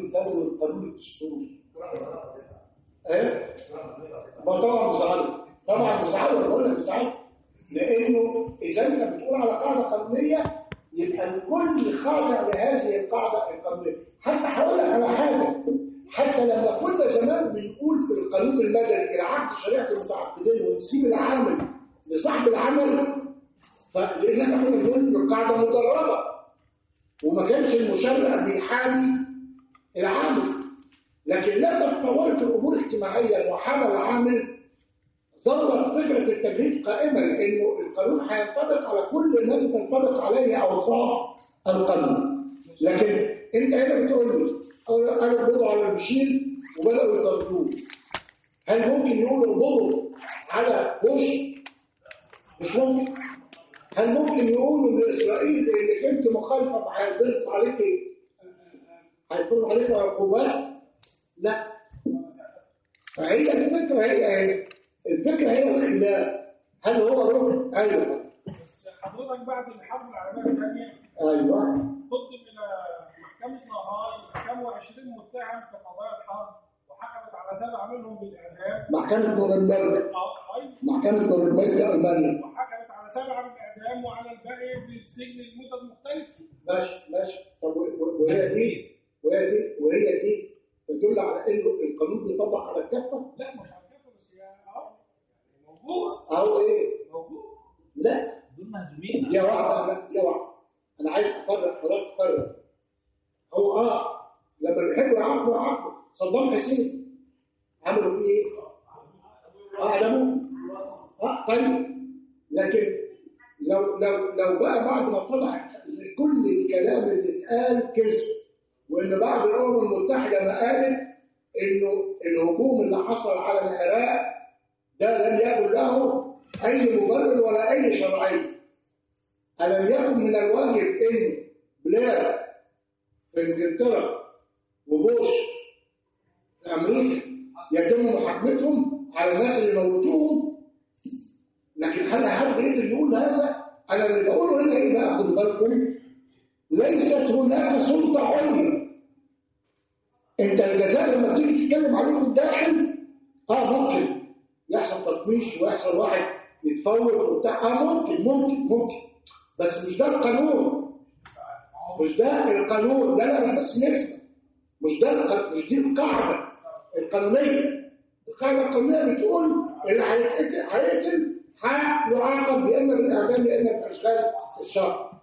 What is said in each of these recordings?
الدولي والقانون الدستوري ايه ما طبعا مش عارف طبعا مش عارف بقول لك مش عارف لانه اذا انت بتقول على قاعده قانونيه يبقى الكل خاضع لهذه القاعده القانونيه حتى هقول لك على حاجه حتى لما كنا زمان بنقول في القانون المدني العقد شريعه المتعاقدين ونسيب العامل لصاحب العمل فلان احنا كنا بنقول إن القاعده مدربه وما كانش المشرع بيحامي العامل لكن لما اتطورت الامور اجتماعيا وحمل عامل ظلت فكره التجريد قائمه لانه القانون هينطبق على كل من تنطبق عليه اوصاف القانون لكن انت هنا بتقول لي انا بضع على المشير وبداوا يطردوه هل ممكن يقولوا اربطوا على بوش مش ممكن هل ممكن يقولوا لاسرائيل انك انت مخالفه هيضرب عليك هيفرض عليك عقوبات لا فهي الفكره هي هي الفكره هي الخلاف هل هو ركن ايوه بس حضرتك بعد الحرب العالميه الثانيه ايوه قدم الى محكمه لاهاي محكمه 20 متهم في قضايا الحرب وحكمت على سبعه منهم بالاعدام محكمه نورنبرج آه، أيوة. محكمه نورنبرج المانيا وحكمت على سبعه بالاعدام وعلى الباقي بالسجن لمدد مختلفه ماشي ماشي طب و- و- وهي دي وهي دي وهي دي تدل على انه القانون بيطبق على الكافه لا مش على كده بس هي اهو موجود او ايه موجود لا دول مهزومين يا واحد انا يا واحد انا عايز افرق حضرتك تفرق هو اه لما بيحبوا يعاقبوا يعاقبوا صدام حسين عملوا فيه ايه؟ اه اعدموه اه طيب لكن لو لو لو بقى بعد ما طلع كل الكلام اللي اتقال كذب وان بعض الامم المتحده ما قالت انه الهجوم اللي حصل على العراق ده لم يكن له اي مبرر ولا اي شرعيه ألم يكن من الواجب إن بلاد في إنجلترا وبوش في أمريكا يتم محاكمتهم على الناس اللي موتوهم لكن هل حد يقدر يقول هذا؟ أنا اللي بقوله هنا إيه بقى خدوا بالكم ليست هناك سلطة عليا أنت الجزائر لما تيجي تتكلم عليه في الداخل أه ممكن يحصل تطبيش ويحصل واحد يتفوق وبتاع أه ممكن ممكن ممكن بس مش ده القانون مش ده القانون ده لا مش بس نسبة مش ده الق- مش دي القاعدة القانونية القاعدة القانونية بتقول اللي هيتقتل هيقتل هيعاقب يا اما بالاعدام يا اما باشغال الشر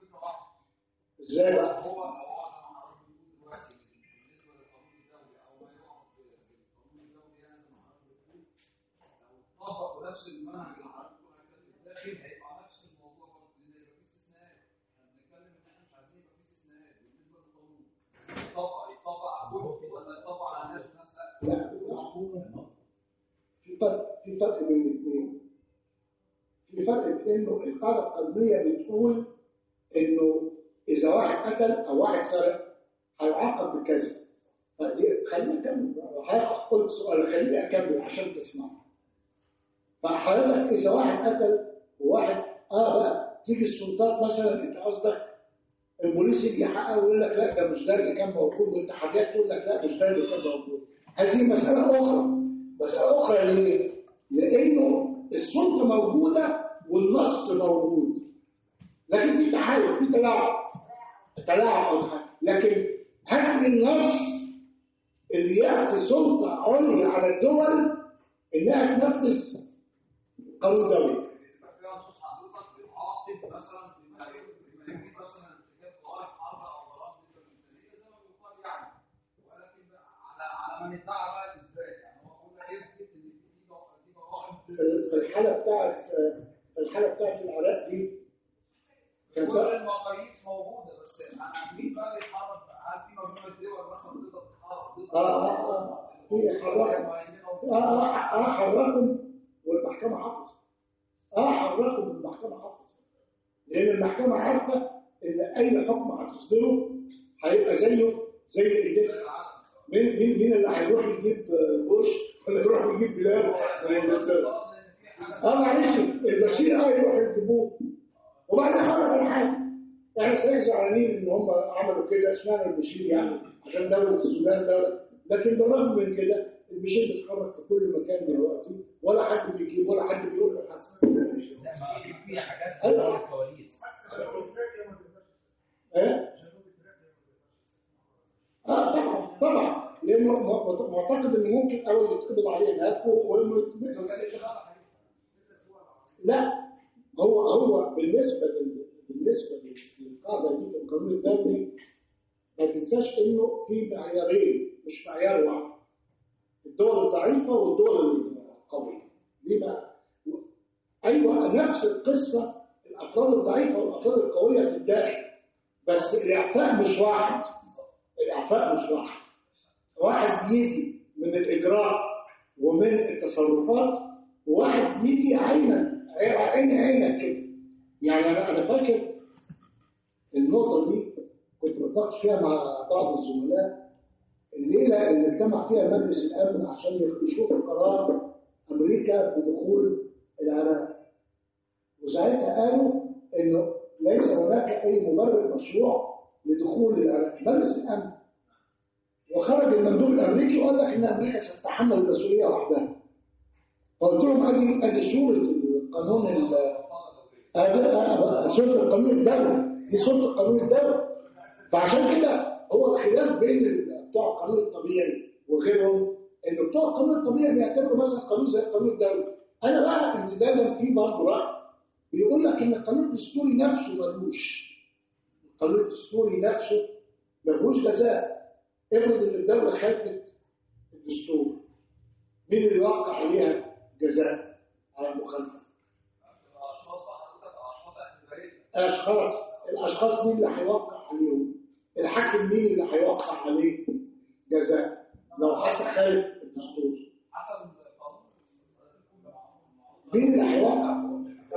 ازاي بقى؟ هو هو انا هعرف دلوقتي بالنسبه للقانون الدولي او ما يعرف بالقانون الدولي يعني زي ما حضرتك بتقول لو طبقوا نفس المنهج اللي حضرتك بتقول عليه في الداخل هيبقى نفس الموضوع برضه لان هيبقى فيه استثناءات احنا بنتكلم ان احنا مش عايزين يبقى فيه استثناءات بالنسبه للقانون يطبق يطبق على كل ولا يطبق على ناس وناس لا لا في فرق في فرق بين الاثنين في فرق بين انه القاعده القانونيه بتقول انه اذا واحد قتل او واحد سرق هيعاقب بكذا فدي خليني اكمل حضرتك قلت سؤال خليني اكمل عشان تسمع فحضرتك اذا واحد قتل وواحد اه بقى تيجي السلطات مثلا انت قصدك البوليس يجي يحقق ويقول لك لا ده مش ده اللي كان موجود وانت حاجات تقول لك لا مش ده اللي كان موجود هذه مسألة أخرى مسألة أخرى ليه؟ لأنه السلطة موجودة والنص موجود لكن في تحايل في تلاعب تلاعب أو تحايل لكن هل النص اللي يعطي سلطة عليا على الدول إنها تنفذ قانون دولي يبقى فيها نصوص حضرتك بتعاقب مثلا بما بما يجيز مثلا ارتكاب ضرائب حرب او ضرائب ضد الانسانيه زي ما بيقال يعني ولكن بقى على على من ادعى بقى الاثبات يعني هو بيقول لك اثبت ان دي دي ضرائب دي ضرائب في في الحالة بتاعت في الحالة بتاعت العراق دي كان كل في- المقاييس موجوده بس انا مين بقى اللي يحرك هل في مجموعه دول مثلا تقدر تحرك ضد آه، آه، آه. في حركة. اه اه اه حركم والمحكمة حفظت اه حركم والمحكمة حفظت لأن المحكمة عارفة إن أي حكم هتصدره هيبقى زيه زي اللي مين مين مين اللي هيروح يجيب آه، بوش ولا يروح يجيب بلاد من انجلترا اه معلش البشير اه يروح يجيبوه وبعدين هقول لك على حاجه احنا صحيح زعلانين ان هم عملوا كده اسمعنا البشير يعني عشان دوله السودان دوله لكن بالرغم من كده البشير بيتحرك في كل مكان دلوقتي ولا حد بيجيب ولا حد بيقول له حاجه لا ما في في حاجات أيوة. في الكواليس ايه؟ اه طبعا طبعا لانه م- معتقد ان ممكن اول يتقبض عليه هناك وانه يتم- لا هو هو بالنسبه لل- بالنسبه للقاعده دي في القانون الدولي ما تنساش انه في معيارين مش معيار واحد الدول الضعيفه والدول القويه دي بقى ايوه نفس القصه الافراد الضعيفه والافراد القويه في الداخل بس الاعفاء مش واحد الاعفاء مش واحد واحد يجي من الاجراء ومن التصرفات وواحد يجي عينا عين عينك كده يعني انا انا فاكر النقطه دي كنت بتناقش فيها مع بعض الزملاء الليله اللي اجتمع فيها مجلس الامن عشان يشوف قرار امريكا بدخول العراق وساعتها قالوا انه ليس هناك اي مبرر مشروع لدخول العراق مجلس الامن وخرج المندوب الامريكي وقال لك ان امريكا ستتحمل المسؤوليه وحدها فقلت لهم ادي ادي صوره القانون ال- هذا صوره القانون الدولي دي صوره القانون الدولي فعشان كده هو الخلاف بين ال- بتوع القانون الطبيعي وغيرهم ان بتوع القانون الطبيعي بيعتبروا مثلا قانون زي القانون الدولي انا بقى امتدادا في برضه راي بيقول لك ان القانون الدستوري نفسه ملوش القانون الدستوري نفسه ملوش جزاء افرض ان الدوله خالفت الدستور مين اللي يوقع عليها جزاء على المخالفه؟ اشخاص بقى حضرتك اشخاص اعتباريه اشخاص الاشخاص مين اللي هيوقع عليهم؟ الحاكم مين اللي هيوقع عليه جزاء لو حد خالف الدستور حسب القانون مين اللي هيوقع؟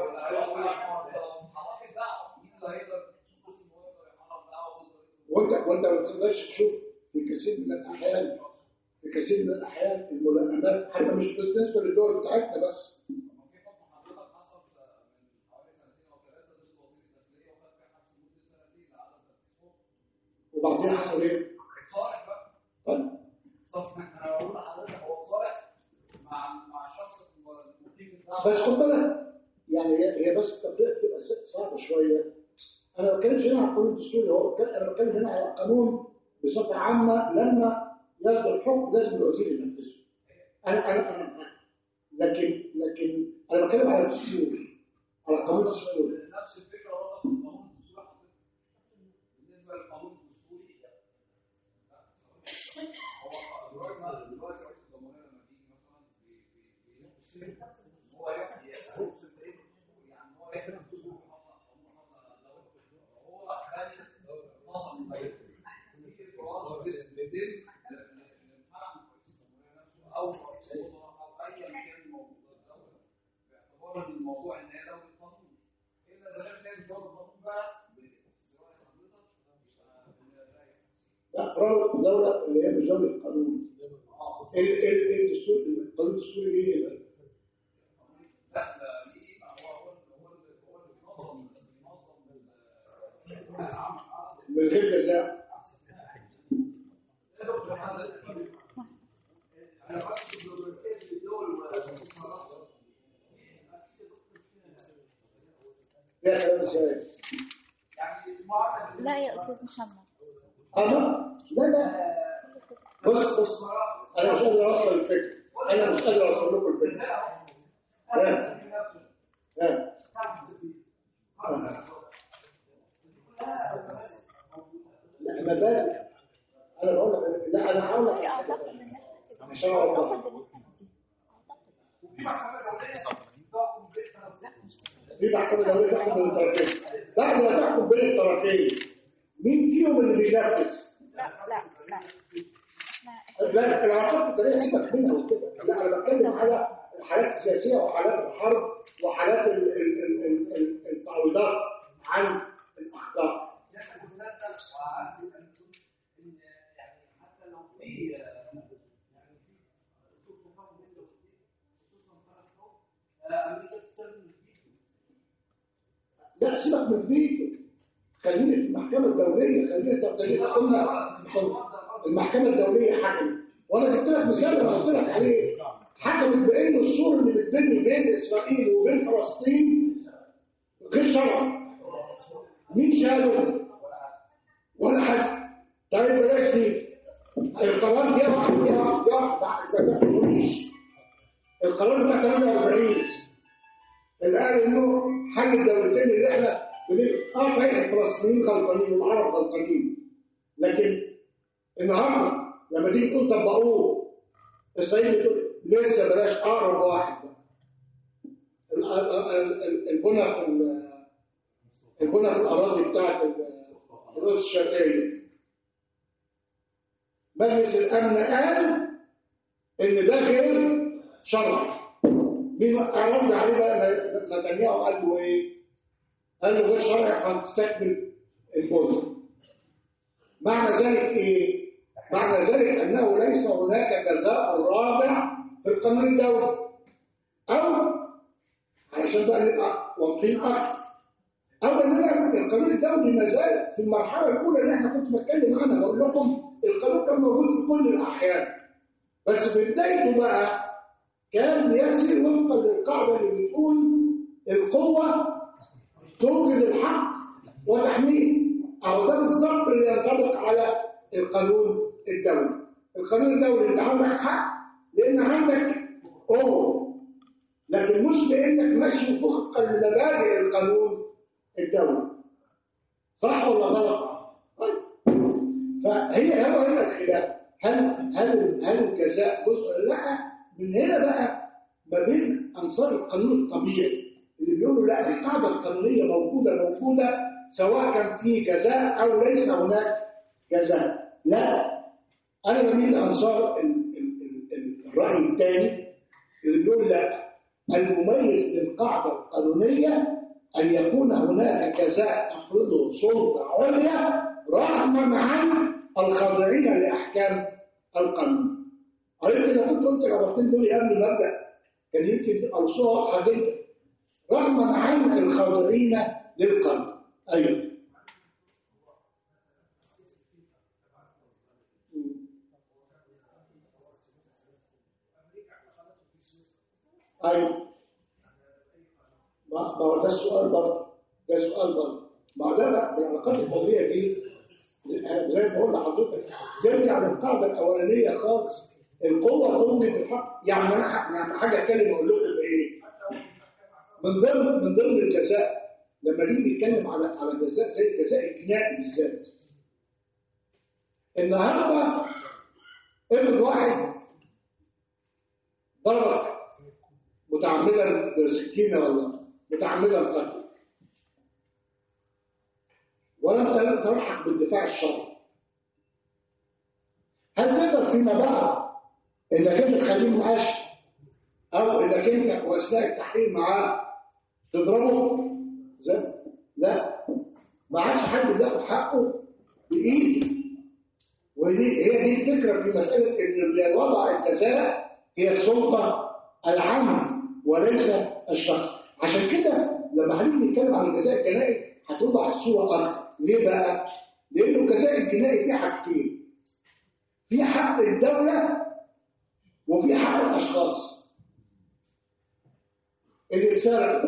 حضرتك دعوه مين اللي هيقدر يشوف ان هو يقدر يحرك دعوه وانت وانت ما تقدرش تشوف في كثير من الاحيان في كثير من الاحيان الملائمات حتى مش بس بالنسبه للدول بتاعتنا بس في حكم حضرتك حصل من حوالي سنتين او ثلاثه ضد وزير الداخليه وخد فيها حبس مده سنتين لعدم تنفيذ حكم وبعدين حصل ايه؟ اتصالح بقى طيب طب انا بقول لحضرتك هو اتصالح مع مع الشخص المقيم بتاعه بس خد بالك يعني هي هي بس التفريق بتبقى س- صعبه شويه انا ما بتكلمش هنا على القانون الدستوري هو بتكلم- انا بتكلم هنا على القانون بصفه عامه لما يصدر الحكم لازم الوزير ينفذه انا انا انا معاك. لكن لكن انا بتكلم على الدستور على القانون الدستوري نفس الفكره برضه في القانون الدستوري حضرتك بالنسبه للقانون الدستوري هو دلوقتي دلوقتي رئيس الجمهوريه لما بيجي مثلا بي- بي- بيقسم هو يحيى يقسم ايه يعني هو يحيى الدستور بيحط قانون حط دوله هو خد فصل من بيته في قرار بيتم للفهم رئيس الجمهوريه نفسه او رئيس الوزراء او ايا كان موجود في الدوله باعتبار ان الموضوع ان هي دوله قانون الا اذا كان كان دوله قانون بقى برأي حضرتك يبقى لا لا فرق الدوله اللي هي مش دوله قانون اه ال- ال- الدستور القانون الدستوري ايه؟ لا ده ليه ما هو هو هو هو اللي بينظم بينظم العمل من غير جزاء يا كلام ازاي؟ لا يا أستاذ محمد انا لا لا بص بص انا مش قادر اوصل الفكره انا مش قادر اوصل لكم الفكره ها ها لا ما زال انا بقول لك لا انا هقول لك أعتقد إنها عشان اوضح أعتقد إنها في محكمه دوليه تحكم بين الطرفين بعد ما تحكم بين الطرفين مين فيهم اللي بينفذ؟ لا لا لا لا لا العلاقات الدوليه سيبك منها وكده لا انا بتكلم على الحالات السياسيه وحالات الحرب وحالات ال- ال- ال- ال- ال- التعويضات عن الاخطاء لا سيبك من فيتو خلينا في المحكمه الدوليه خلينا تبتدي قلنا المحكمه الدوليه حكمت وانا جبت لك مثال انا قلت لك عليه حكمت بان السور اللي بتبني بين اسرائيل وبين فلسطين غير شرعي مين شاله ولا حد طيب بلاش دي القرار ده واحد ده واحد مع اثباتات البوليس القرار بتاع 48 اللي قال انه حل الدولتين اللي احنا بنقول اه صحيح الفلسطينيين غلطانين والعرب غلطانين لكن النهارده لما تيجي تقول طبقوه اسرائيل بتقول لسه بلاش اقرب واحد بقى. ال- ال- ال- ال- البنى في ال- البنى في الاراضي بتاعت ال- القدس الشرقيه مجلس الامن قال ان ده غير شرعي مين رد عليه بقى نتنياهو قال له ايه؟ قال له غير شرعي هتستكمل الجزء معنى ذلك ايه؟ معنى ذلك انه ليس هناك جزاء رابع في القانون الدولي او علشان بقى نبقى واضحين اكتر او اننا القانون الدولي ما زال في المرحله الاولى اللي احنا كنت بتكلم عنها بقول لكم القانون كان موجود في كل الاحيان بس في بدايته بقى كان يسير وفقا للقاعده اللي بتقول القوه توجد الحق وتحميه أو ده بالظبط اللي ينطبق على القانون الدولي القانون الدولي انت عندك حق لان عندك قوه لكن مش لانك ماشي وفقا لمبادئ القانون الدولي صح ولا غلط؟ طيب فهي هو هنا الخلاف هل هل هل الجزاء جزء ولا لا؟ من هنا بقى ما بين انصار القانون الطبيعي اللي بيقولوا لا القاعده القانونيه موجوده موجوده سواء كان في جزاء او ليس هناك جزاء لا انا بميل لانصار ال- ال- ال- الراي الثاني اللي بيقول لا المميز للقاعده القانونيه ان يكون هناك جزاء تفرضه سلطه عليا رغما عن الخاضعين لاحكام القانون. يمكن لو كنت قلت العبارتين دول قبل ما ابدا كان يمكن تبقى الصوره واضحه جدا رغما عن الخاضعين للقانون. ايوه. ايوه ما ما هو ده السؤال برضه ده سؤال برضه ما هو ده بقى في العلاقات الدوليه دي أنا زي ما بقول لحضرتك ترجع للقاعده الاولانيه خالص القوه توجد الحق يعني انا ح- يعني حاجه اتكلم اقول لكم ايه من ضمن من ضمن الجزاء لما نيجي نتكلم على على الجزاء زي الجزاء الجنائي بالذات النهارده افرض واحد ضربك متعمدا بسكينه ولا متعمدا قتل ولم تل- تلحق بالدفاع الشرعي هل تقدر فيما بعد انك انت تخليه معاش او انك انت واثناء التحقيق معاه تضربه زي لا ما عادش حد بياخد حقه بايده ودي هي دي الفكره في مساله ان اللي وضع الجزاء هي السلطه العامه وليس الشخص عشان كده لما هنيجي نتكلم عن الجزاء الجنائي هتوضح الصوره اكتر ليه بقى؟ لانه الجزاء الجنائي فيه حاجتين في حق الدوله وفي حق الاشخاص اللي سرق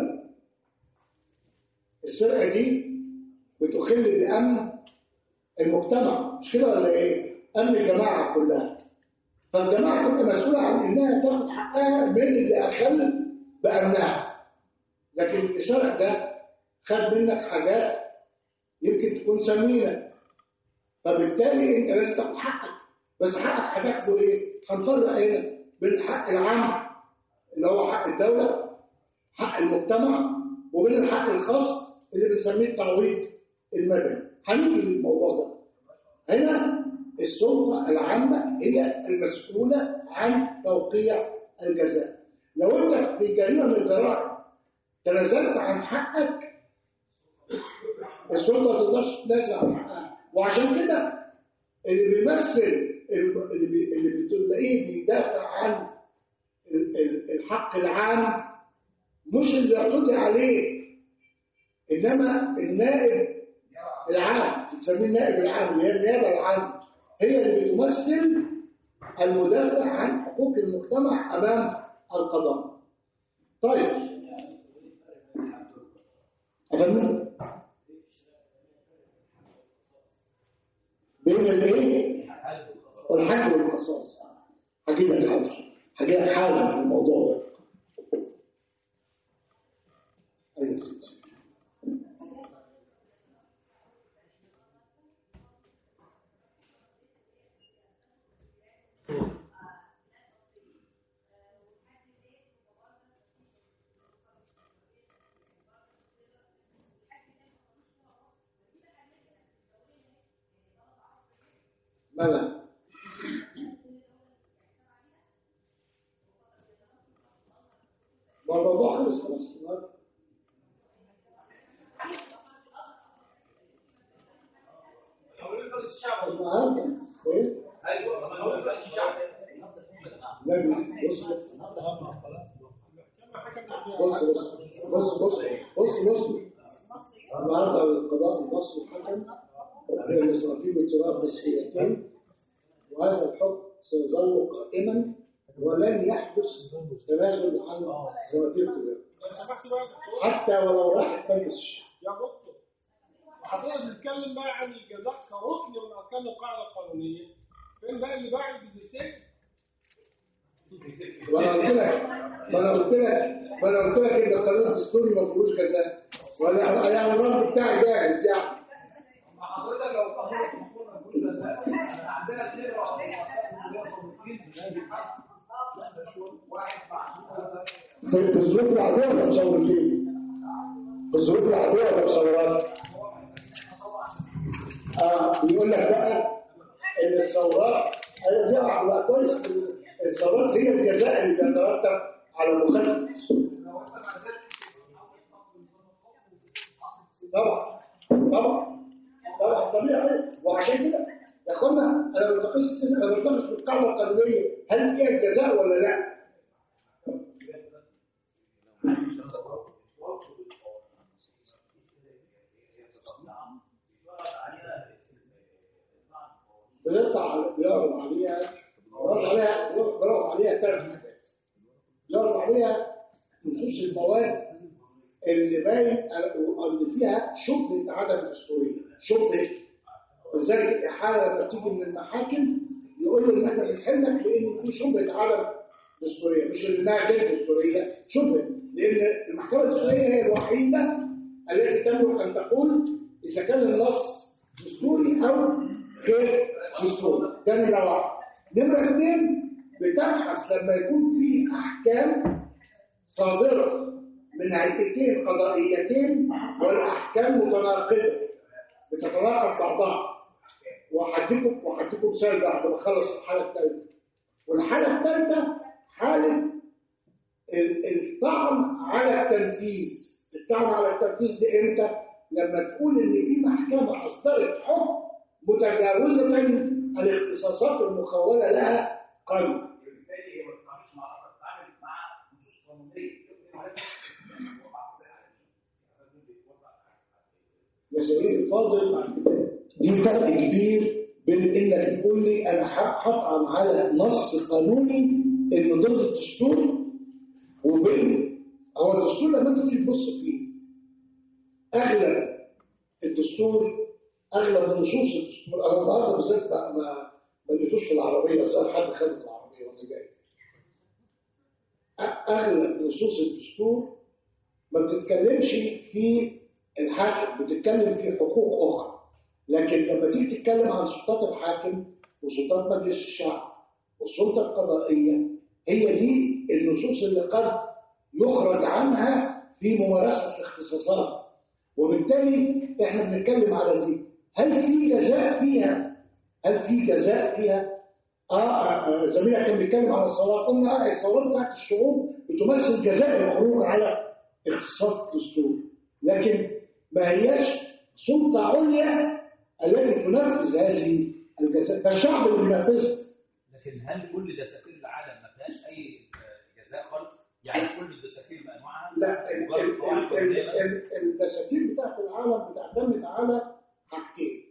السرقه دي بتخل بامن المجتمع مش كده ولا ايه؟ امن الجماعه كلها فالجماعه تبقى مسؤوله عن انها تاخد حقها من اللي اخل بامنها لكن السرق ده خد منك حاجات يمكن تكون ثمينه فبالتالي انت لازم تاخد حقك بس حقك هتاخده ايه؟ هنفرق هنا بين الحق العام اللي هو حق الدوله حق المجتمع وبين الحق الخاص اللي بنسميه التعويض المدني هنيجي للموضوع ده هنا السلطه العامه هي المسؤوله عن توقيع الجزاء لو انت في جريمه من الجرائم تنازلت عن حقك السلطه ما تقدرش تنازل عن حقها وعشان كده اللي بيمثل اللي بي- اللي بتلاقيه بيدافع عن ال- ال- الحق العام مش اللي يعتدي عليه انما النائب العام بتسميه النائب العام اللي هي النيابه العامه هي اللي بتمثل المدافع عن حقوق المجتمع امام القضاء طيب أفهمني؟ بين الايه والحج والقصاص هجي لك حاضر هجي لك حالا في الموضوع ده ايوه يا سيدي. ملا ما الموضوع خلص خلاص النهارده ايه؟ لا بص بص بص بص بص بص بص بص النهارده القضاء المصري حكم بين الاسرافيل والتراب بالسيئتين وهذا الحكم سيظل قائما ولن يحدث تنازل عن زواتير التراب لو سمحت بقى يا دكتور حتى ولو راحت مجلس الشعب يا دكتور حضرتك بتتكلم بقى عن الجزاء كركن من اركان القاعده القانونيه فين بقى اللي باع الجزيتين؟ وانا قلت لك وانا قلت لك وانا قلت لك ان القانون الدستوري ما فيهوش جزاء ولا يعني الرد بتاعي جاهز يعني ما حضرتك لو قانون الدستور ما فيهوش جزاء احنا عندنا اثنين رئيسين واحد معصوم في في الظروف العاديه ولا مصورين في الظروف العاديه ولا مصورات اه بيقول لك بقى ان الثورات ايوه دي بقى كويس الثورات هي الجزاء اللي بيترتب على مخالفه طبعا طبعا طبعا طبيعي وعشان كده يا اخوانا انا بتقيس انا بتقيس في القاعده القانونيه هل فيها الجزاء ولا لا؟ بيقطع بيعرض عليها بيعرض عليها بيعرض عليها ثلاث حاجات بيعرض عليها نصوص المواد اللي باين اللي فيها شبهه عدم الدستوريه شبهه ولذلك الاحاله لما تيجي من المحاكم يقول له ان احنا بنحلك لان في شبهه عدم دستوريه مش انها غير دستوريه شبهه لان المحكمه الدستوريه هي الوحيده التي تملك ان تقول اذا كان النص دستوري او غير دستوري ده نمره واحد نمره اثنين بتبحث لما يكون في احكام صادره من عدتين قضائيتين والاحكام متناقضه بتتناقض بعضها وهديكم وهديكم مثال بعد ما اخلص الحاله الثالثه والحاله الثالثه حاله ال- الطعن على التنفيذ الطعن على التنفيذ ده امتى لما تقول ان في محكمه اصدرت حكم متجاوزه الاختصاصات المخوله لها قانون وبالتالي هي ما بتتعاملش مع اخر بتتعامل مع نصوص قانونيه يا سيدي الفاضل دي فرق كبير بين انك تقول لي انا ح- هطعن على نص قانوني انه ضد الدستور وبين هو الدستور لما انت تيجي تبص فيه اغلب الدستور اغلب نصوص الدستور انا النهارده بالذات ما ما ما لقيتوش في العربيه صار حد خد العربيه وانا جاي أ- اغلب نصوص الدستور ما بتتكلمش في الحاكم بتتكلم في حقوق اخرى لكن لما تيجي تتكلم عن سلطات الحاكم وسلطات مجلس الشعب والسلطه القضائيه هي دي النصوص اللي قد يخرج عنها في ممارسه الاختصاصات وبالتالي احنا بنتكلم على دي هل في جزاء فيها هل في جزاء فيها اه, آه, آه زميلك كان بيتكلم على الثورات قلنا آه الثورات بتاعت الشعوب بتمثل جزاء الخروج على اختصاص الدستور لكن ما هياش سلطه عليا التي تنفذ هذه الجزاء ده الشعب اللي بينفذها لكن هل كل دساتير العالم ما فيهاش اي آه، جزاء خالص؟ يعني كل الدساتير بانواعها لا ال- مجرد ال- قواعد ال- قانونية ال- بس؟ ال- الدساتير بتاعت العالم بتعتمد على حاجتين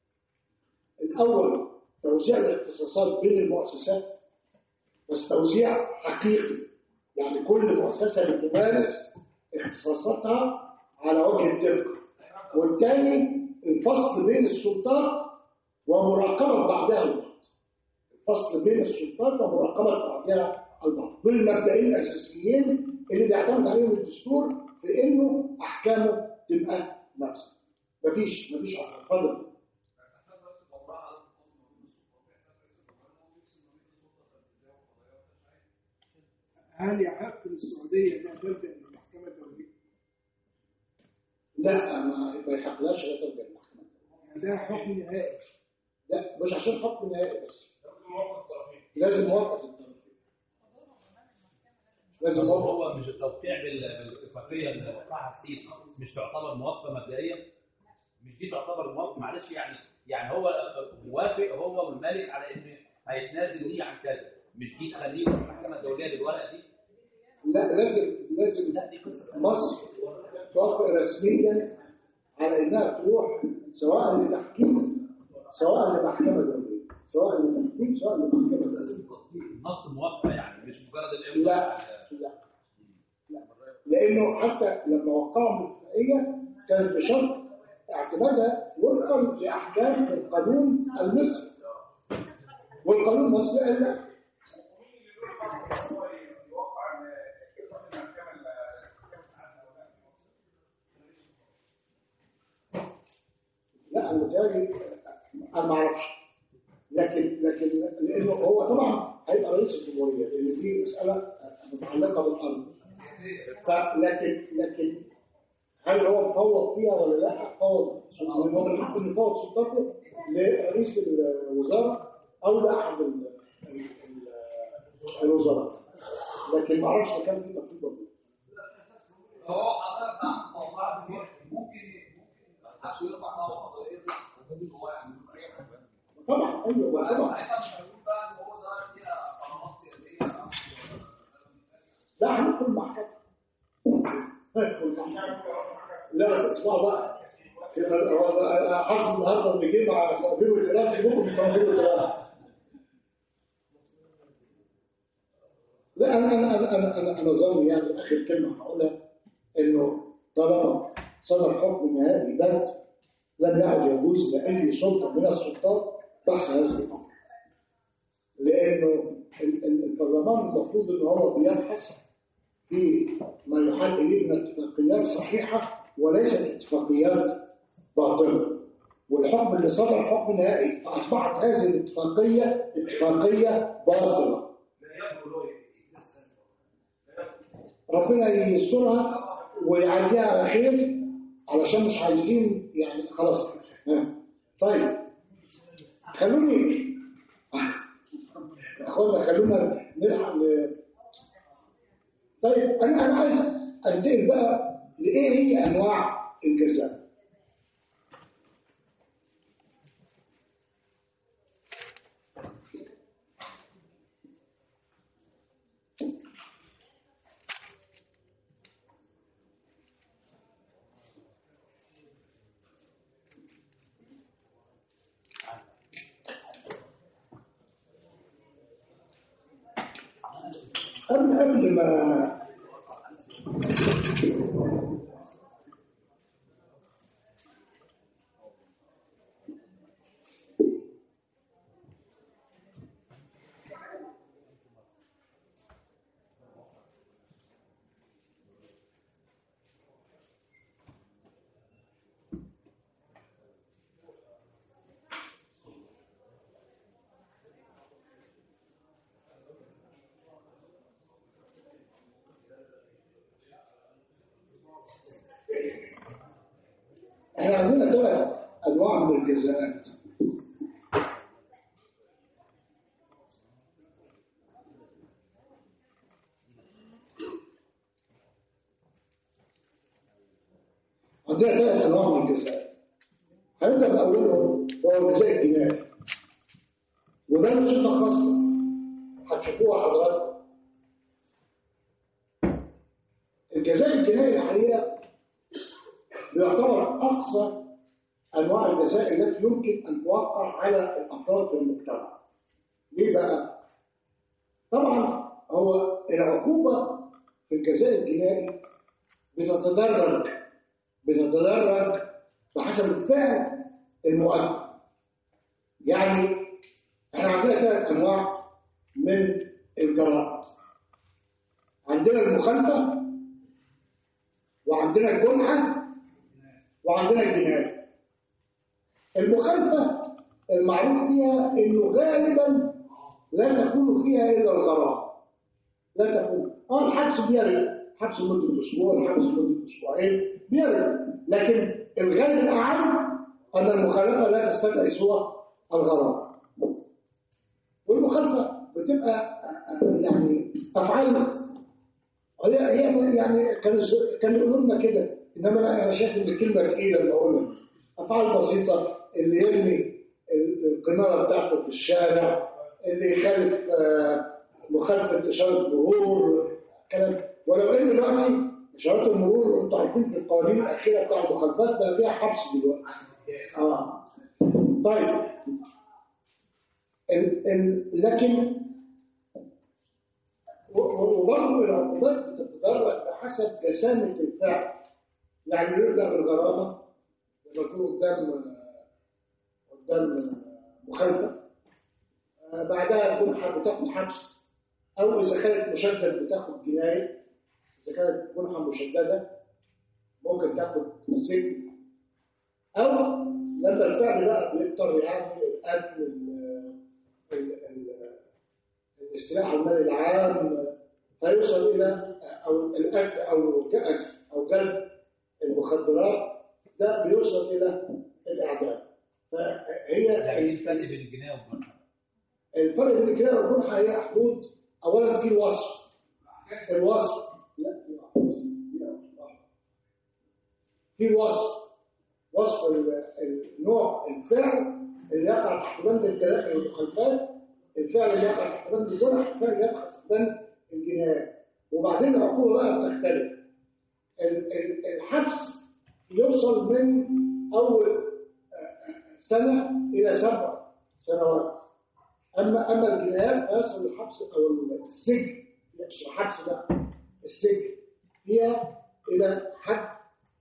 الأول توزيع الاختصاصات بين المؤسسات بس توزيع حقيقي يعني كل مؤسسة بتمارس اختصاصاتها على وجه الدقة والثاني الفصل بين السلطات ومراقبة بعضها البعض الفصل بين السلطات ومراقبة بعضها البعض دول المبدئين الأساسيين اللي بيعتمد عليهم الدستور في إنه أحكامه تبقى نفسها مفيش مفيش فضل هل يحق للسعوديه انها تلجا للمحكمه الدوليه؟ لا ما ما يحقلاش لا ترجع المحكمة يعني ده حكم نهائي لا مش عشان حكم نهائي بس لازم موافقة الطرفين لازم موافقة هو مش التوقيع بال- بالاتفاقيه اللي وقعها السيسي مش تعتبر موافقه مبدئيه مش دي تعتبر موافقه معلش يعني يعني هو موافق هو والمالك على ان هيتنازل ليه عن كذا مش دي تخليه يروح المحكمه الدوليه بالورقه دي لا لازم لازم لا دي قصه مصر توافق رسميا على انها تروح سواء لتحكيم سواء لمحكمه دوليه سواء لتحكيم سواء لمحكمه دوليه نص موافقه يعني مش مجرد الامضاء لا لا لا لانه حتى لما وقعوا الاتفاقيه كانت بشرط اعتمادها وفقا لاحكام القانون المصري والقانون المصري قال لا لا انا متهيألي انا ما اعرفش لكن لكن لانه هو طبعا هيبقى رئيس الجمهوريه لان دي مساله متعلقه بالارض فلكن لكن هل هو مفوض فيها ولا لا؟ فوض سلطته هو من حقه انه يفوض سلطته لرئيس الوزاره او لاحد ال- ال- ال- الوزراء لكن ما اعرفش إذا كان في تفصيل ولا لا. هو حضرتك عندك موضوع كبير ممكن ممكن حد يرفع دعوه قضائيه ممكن هو يعمل له اي حاجه طبعا ايوه وانا طبعا ساعتها مش هقول بقى ان هو ده فيها قرارات سياسيه او لا هندخل محكمة هندخل محكمة لا اسمعوا بقى هو بقى حظ النهارده اللي جه مع صوابير والكلام سيبوكم من صوابير والكلام لا انا انا انا انا انا, أنا ظني يعني اخر كلمه هقولها انه طالما صدر حكم نهائي بات لم يعد يجوز لاي سلطه من السلطات بحث هذا الامر لانه ال- ال- البرلمان المفروض ان هو بيبحث في ما يحل اليه من اتفاقيات صحيحه وليست اتفاقيات باطله والحكم اللي صدر حكم نهائي فاصبحت هذه الاتفاقيه اتفاقيه باطله ربنا يسترها ويعديها على خير علشان مش عايزين يعني خلاص ها. طيب خلوني اخوانا خلونا نلحق ل- طيب انا انا عايز انتقل بقى لايه هي انواع الجزاء قبل قبل ما احنا عندنا ثلاث انواع من الجزاءات عندنا ثلاث انواع من الجزاء هنبدا باولهم وهو الجزاء الجنائي وده له صفه خاصه هتشوفوها حضراتكم الجزاء الجنائي الحقيقه بيعتبر اقصى انواع الجزاء التي يمكن ان توقع على الافراد في المجتمع ليه بقى طبعا هو العقوبه في الجزاء الجنائي بتتدرج بتتدرج بحسب الفعل المؤدي يعني احنا عندنا ثلاث انواع من الجرائم عندنا المخالفه وعندنا الجنحه وعندنا الجنايه المخالفه المعروف فيها انه غالبا لا تكون فيها الا الغرامه لا تكون اه الحبس بيرد حبس مده اسبوع الحبس مده اسبوعين بيرد لكن الغالب الاعم ان المخالفه لا تستدعي سوى الغرامه والمخالفه بتبقى يعني افعال هي هي يعني كانوا كانوا يقولوا لنا كده انما انا انا شايف ان الكلمه تقيله اللي بقولها افعال بسيطه اللي يرمي القناره بتاعته في الشارع اللي يخالف آه، مخالفه اشاره مرور كلام ولو ان دلوقتي اشارات المرور انتوا عارفين في القوانين الاخيره بتاع المخالفات بقى فيها حبس دلوقتي اه طيب ال ال لكن و- و- وبرضه العقوبات بتتدرج بحسب جسامة الفعل يعني يبدأ بالغرامة لما يكون قدام قدام مخالفة آه، بعدها تكون ح- بتاخد حبس أو إذا كانت مشدد بتاخد جناية إذا كانت جنحة مشددة ممكن تاخد سجن أو لما الفعل بقى بيكتر يعني القتل ال- ال- ال- الاستيلاء على المال العام فيوصل الى او الاكل او كأس او جلب المخدرات ده بيوصل الى الاعدام فهي يعني ايه الفرق بين الجنايه والجنحه؟ الفرق بين الجنايه والجنحه هي حدود اولا في الوصف الوصف لا في واحد. في الوصف وصف ال- النوع الفعل اللي يقع تحت بند الجرائم والمخالفات الفعل اللي يقع تحت بند الجنح الفعل اللي يقع تحت بند الجنايات وبعدين العقوبه بقى بتختلف ال- ال- الحبس يوصل من اول آه، سنه الى سبع سنوات اما اما الجنايات فيصل الحبس او السجن مش الحبس بقى السجن فيها الى حد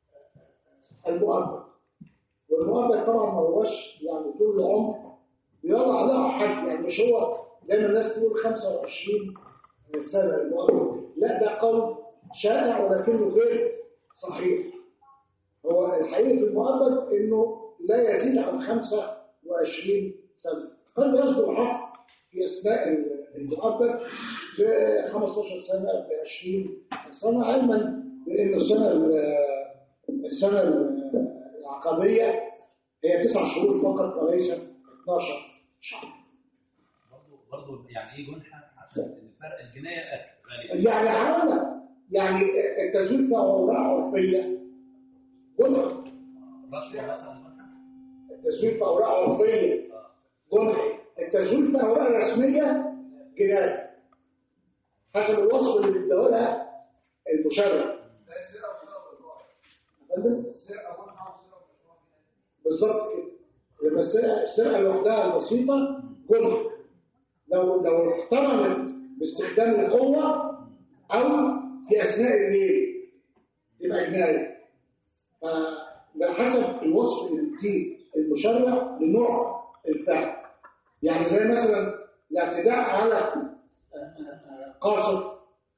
المؤبد والمؤبد طبعا ما هوش يعني طول العمر بيضع له حد يعني مش هو زي ما الناس تقول 25 سنه المؤبد لا ده قول شائع ولكنه غير صحيح هو الحقيقه في المؤبد انه لا يزيد عن 25 سنه قد يصدر عفو في اثناء المؤبد ب 15 سنه ب 20 سنه علما بان السنه السنه العقديه هي تسع شهور فقط وليس 12 شهر برضه برضه يعني ايه جنحه عشان الفرق الجنايه قتل غالبا يعني عمل يعني التزوير فيها اوراق عرفيه جنحه رشوه مثلا جنحه التزوير في اوراق عرفيه جنحه التزوير في اوراق رسميه جنايه حسب الوصف اللي بيديهولها المشرع ده السرقه والسرقه والإجرام. فندم؟ السرقه والحرام والسرقه والإجرام. بالظبط كده لما السرقه السرقه لوحدها البسيطه جنحه لو لو اقترنت باستخدام القوه او في اثناء الليل تبقى جنايه فعلى حسب الوصف اللي بيديه المشرع لنوع الفعل يعني زي مثلا الاعتداء على آه، آه، قاصد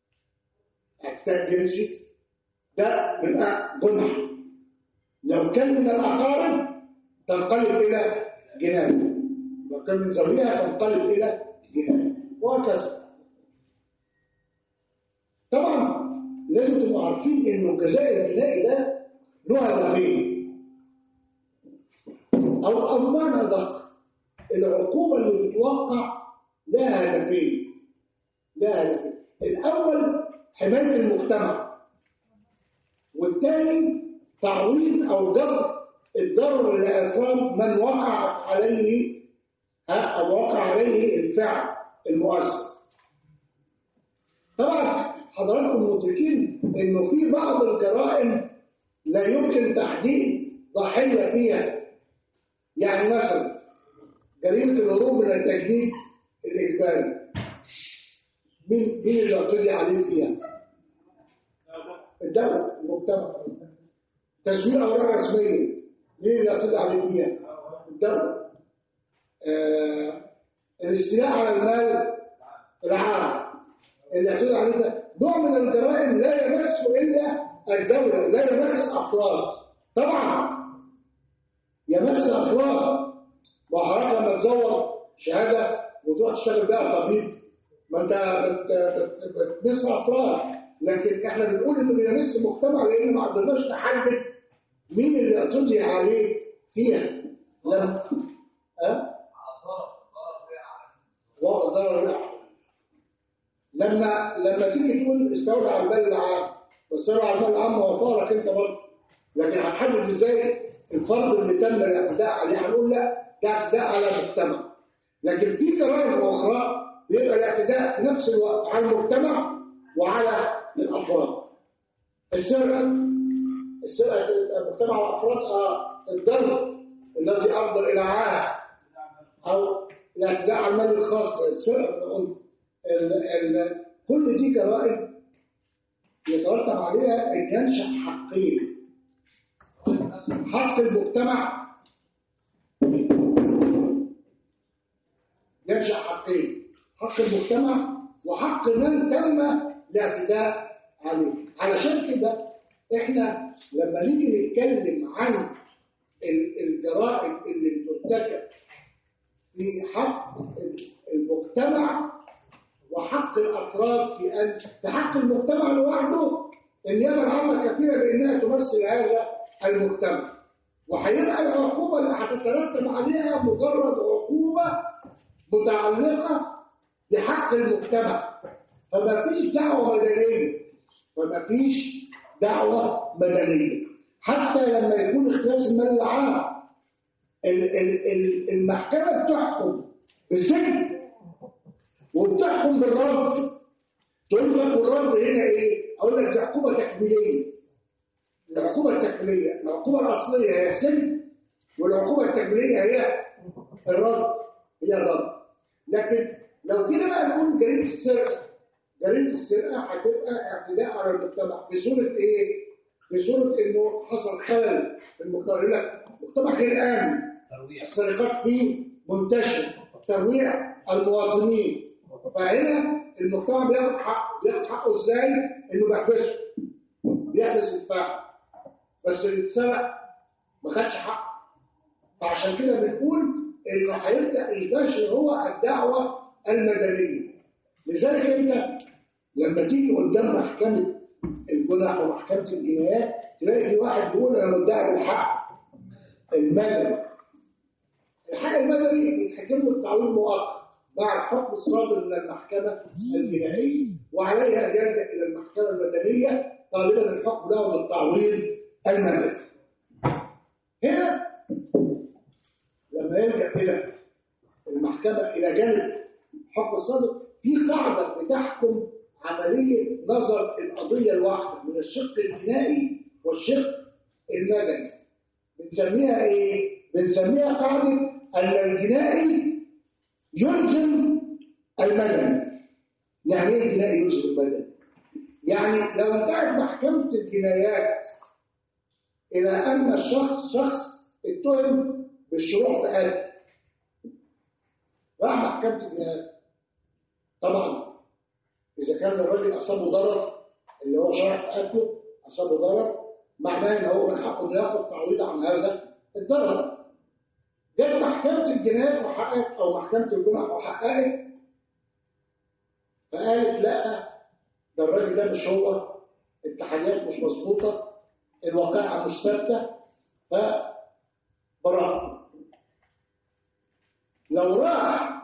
اعتداء جنسي ده بيبقى جنح لو كان من الأقارب تنقلب إلى جناية لو كان من زوجها تنقلب إلى جناية وهكذا طبعا لازم تبقوا عارفين إنه الجزاء الجنائي ده له هدفين أو أو بمعنى أدق العقوبة اللي بتوقع لها هدفين لها هدفين الأول حماية المجتمع والثاني تعويض او جبر الضرر لاثار من وقعت عليه ها او وقع عليه الفعل المؤثر. طبعا حضراتكم مدركين انه في بعض الجرائم لا يمكن تحديد ضحيه فيها يعني مثلا جريمة الهروب من التجديد الإجباري مين مين اللي يعتدي عليه فيها؟ الدولة المجتمع تزوير أوراق رسمية مين اللي يعتدي عليه فيها؟ الدولة آه الاستيلاء على المال العام اللي يعتدي عليه ده نوع من الجرائم لا يمس إلا الدولة لا يمس أفراد طبعا يمس أفراد وحضرتك لما تزور شهادة وتروح تشتغل بيها طبيب ما انت بت- بت- بتمس افراد لكن احنا بنقول انه بيمس المجتمع لان ما قدرناش نحدد مين اللي اعتدي عليه فيها لما ها على الضرر الضرر وقع على وضع ضرر الأحد. لما لما تيجي تقول استولى على المال العام واستولى على المال العام هو فارق انت برضه لكن هنحدد ازاي الفرد اللي تم الاعتداء عليه هنقول لا ده اعتداء على المجتمع لكن في جرائم اخرى بيبقى الاعتداء في نفس الوقت على المجتمع وعلى الافراد السرقه السرقه المجتمع والافراد اه الضرب الذي افضل الى عاهه او الاعتداء على المال الخاص السرقه بنقول ال ال كل دي جرائم يترتب عليها ان ينشا حقين حق المجتمع ينشا حقين حق المجتمع وحق من تم الاعتداء عليه علشان كده احنا لما نيجي نتكلم عن ال- الجرائم اللي بترتكب في حق المجتمع وحق الافراد في ان في حق المجتمع لوحده النيابه العامه كفيله بانها تمثل هذا المجتمع وهيبقى العقوبه اللي هتترتب عليها مجرد عقوبه متعلقه بحق المجتمع فما فيش دعوه مدنيه فما فيش دعوه مدنيه حتى لما يكون اختلاس المال العام ال- ال- ال- المحكمة بتحكم بالسجن وبتحكم بالرد تقول لك والرد هنا ايه؟ اقول لك دي عقوبة تكميلية العقوبة التكميلية العقوبة الأصلية هي السجن والعقوبة التكميلية هي الرد هي الرد لكن لو كده بقى نقول جريمة السرقة جريمة السرقة هتبقى اعتداء على المجتمع في صورة ايه؟ في صورة انه حصل خلل في المجتمع يقول لك مجتمع غير آمن ترويع السرقات فيه منتشرة ترويع المواطنين فهنا المجتمع بياخد حقه بياخد حقه ازاي انه بيحبسه بيحبس الفاعل بس اللي اتسرق ما خدش حقه فعشان كده بنقول انه هيبدا ينتشر هو الدعوه المدنيه لذلك انت لما تيجي قدام محكمه الجنح ومحكمه الجنايات تلاقي في واحد بيقول انا مدعي بالحق المدني الحق المدني يتحكم له التعويض مؤقت مع الحكم الصادر من المحكمة الجنائية وعليها أن يلجأ إلى المحكمة المدنية طالبا الحكم له بالتعويض المدني. هنا لما يلجأ إلى المحكمة إلى جانب الحكم الصادر في قاعدة بتحكم عملية نظر القضية الواحدة من الشق الجنائي والشق المدني. بنسميها ايه؟ بنسميها قاعدة أن الجنائي يلزم المدني. يعني ايه الجنائي يلزم المدني؟ يعني لو انتهت محكمة الجنايات إلى أن الشخص شخص اتهم بالشروع في قتل راح محكمة الجنايات طبعا إذا كان الراجل أصابه ضرر اللي هو شرع في قتله أصابه ضرر معناه ان هو من حقه انه ياخد تعويض عن هذا الضرر. جت محكمه الجنايات وحققت او محكمه الجنح وحققت فقالت لا ده الراجل ده مش هو التحريات مش مظبوطه الوقائع مش ثابته فبراء لو راح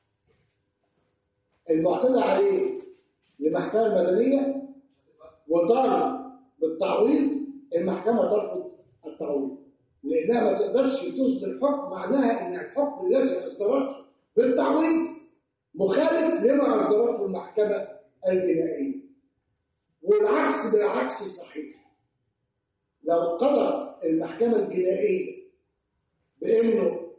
المعتدى عليه لمحكمه مدنيه وطالب بالتعويض المحكمة ترفض التعويض لأنها ما تقدرش تصدر حكم معناها إن الحكم الذي أصدرته بالتعويض مخالف لما أصدرته المحكمة الجنائية والعكس بالعكس صحيح لو قضت المحكمة الجنائية بأنه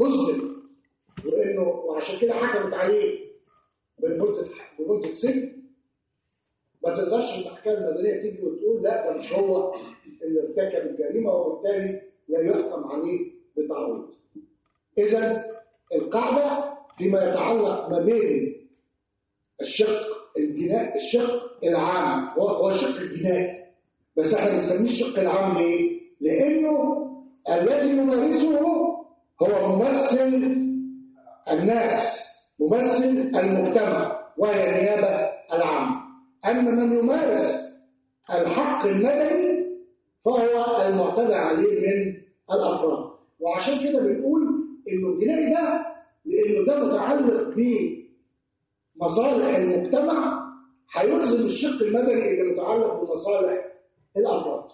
مسلم وانه وعشان كده حكمت عليه بمده بمده سجن ما تقدرش المحكمه المدنيه تيجي وتقول لا ده مش هو اللي ارتكب الجريمه وبالتالي لا يحكم عليه بتعويض. اذا القاعده فيما يتعلق ما بين الشق الجنائي الشق العام هو هو الشق الجنائي بس احنا بنسميه الشق العام ليه؟ لانه الذي يمارسه هو ممثل الناس ممثل المجتمع وهي النيابه العامه اما من يمارس الحق المدني فهو المعتدى عليه من الافراد وعشان كده بنقول انه الجنائي ده لانه ده متعلق بمصالح المجتمع هيلزم الشق المدني اللي متعلق بمصالح الافراد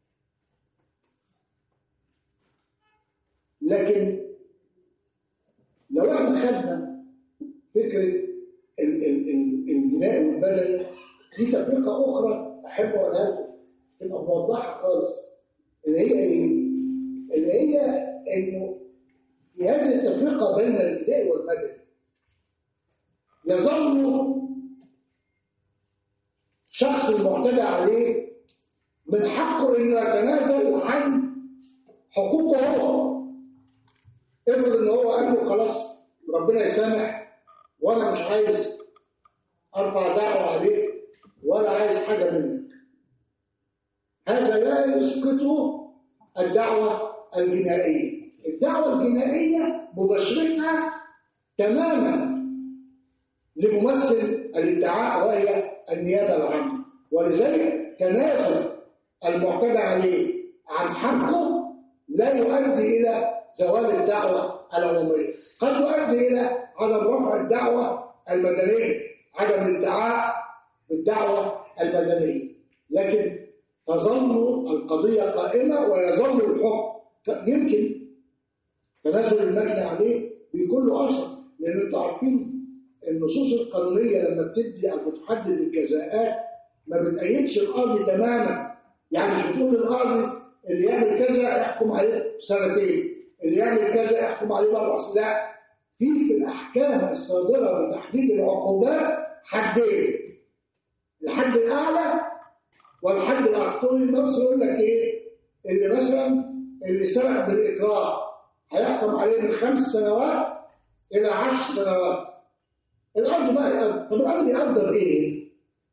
لكن لو احنا خدنا فكره ال- ال- ال- الجنائي والمدني دي تفرقه اخرى احب اقولها لكم تبقى موضحه خالص اللي هي ايه؟ اللي هي انه في هذه التفرقه بين الجنائي والمدني يظل شخص المعتدى عليه من حقه انه يتنازل عن حقوقه هو افرض ان هو قال له خلاص ربنا يسامح وانا مش عايز ارفع دعوه عليك ولا عايز حاجه منك هذا لا يسقط الدعوه الجنائيه الدعوه الجنائيه مباشرتها تماما لممثل الادعاء وهي النيابه العامه ولذلك تنازل المعتدى عليه عن حقه لا يؤدي الى زوال الدعوه العموميه قد يؤدي الى عدم رفع الدعوه المدنيه عدم الادعاء بالدعوه المدنيه لكن تظل القضيه قائمه ويظل الحكم يمكن تنازل المجني عليه بيكون له اثر لان انتوا عارفين النصوص القانونيه لما بتدي او بتحدد الجزاءات ما بتأيدش القاضي تماما يعني مش بتقول للقاضي اللي يعمل كذا يحكم عليه سنتين اللي يعمل كذا يحكم عليه باربع سنين لا في في الاحكام الصادره بتحديد العقوبات حدين الحد الاعلى والحد الاقصى النص يقول لك ايه اللي مثلا اللي سرق بالاكراه هيحكم عليه من خمس سنوات الى عشر سنوات الارض بقى يقدر طب الارض يقدر ايه؟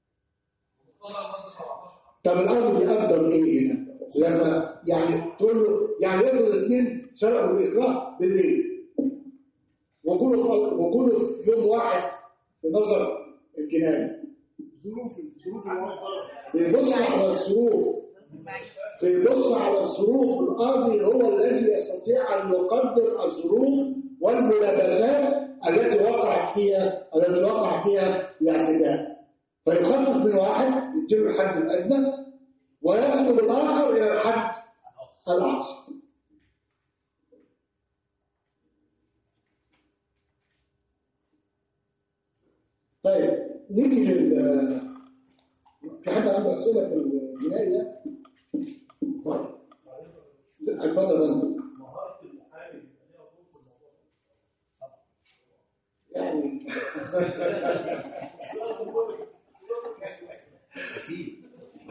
طلع مادة 17 طب الارض يقدر ايه هنا؟ لما يعني تقول له يعني يفرض الاثنين سرقوا بالاكراه بالليل وكله في وكله في يوم واحد في نظر الجنايه ظروف ظروف الوضع بيبص على الظروف بيبص على الظروف القاضي هو الذي يستطيع ان يقدر الظروف والملابسات التي وقعت فيها التي وقع فيها الاعتداء فيخفف من واحد يديله الحد الادنى ويسلب الاخر الى الحد الاقصى طيب نيجي لل في حد عنده اسئله في الجنائي ده؟ طيب لا، اتفضل انت يعني اكيد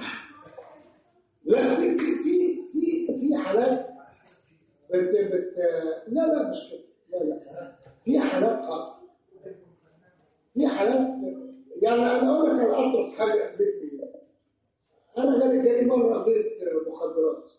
لا في في في في في حالات بت بت لا لا مش كده لا لا في حالات خطأ في حالات يعني انا اقول لك انا اطرح حاجه قابلتني انا جالي جالي مره قضيه مخدرات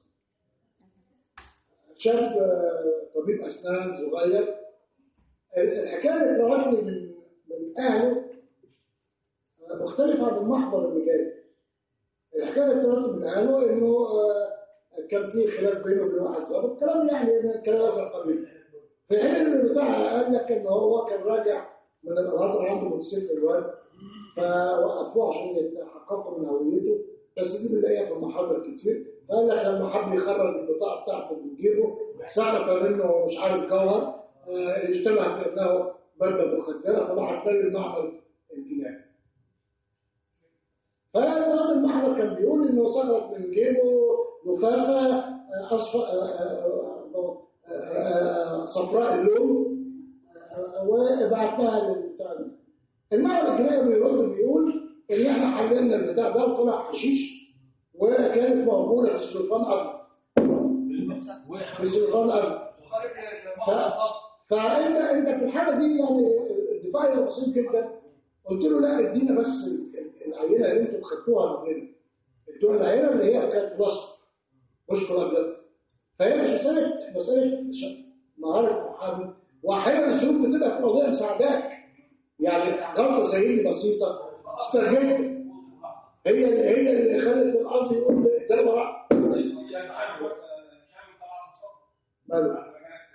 شاب آه، طبيب اسنان صغير الحكايه اللي اتراودني من من اهله آه، مختلفه عن المحضر اللي جاي الحكايه اللي اتراودني من اهله انه آه، كان في خلاف بينه وبين واحد ظابط كلام يعني كلام هذا القبيل في حين ان بتاع قال لك ان هو كان راجع من القطر عنده موتوسيكل الواد فوقفوه عشان يتحققوا من هويته بس دي بنلاقيها في المحاضر كتير فقال لك لما حب يخرج البطاقه بتاعته من جيبه سقط منه مش عارف جوهر آه، يجتمع كانه ماده مخدره فراح اداني المعمل الجنائي فالمهم المحضر كان بيقول انه سقط من جيبه لفافه آه، اصفر آه، آه، آه، آه، صفراء اللون آه، وبعتها للبتاع ده. المعنى الجنائي بيرد بيقول ان احنا حللنا البتاع ده وطلع حشيش وكانت موجوده في السلفان ابيض في السلفان ابيض مخالف لمعنى فانت انت في الحاله دي يعني الدفاع يبقى بسيط جدا قلت له لا ادينا بس ال- العينه اللي انتم خدتوها مننا ادونا العينه اللي هي كانت في مصر مش في الابيض فهي مش مساله مساله ش- مهاره محامي واحيانا الظروف بتبقى في قضيه مساعداك يعني غلطه زي دي بسيطه استرجلت هي اللي هي اللي خلت القاضي يقول ده براء ماله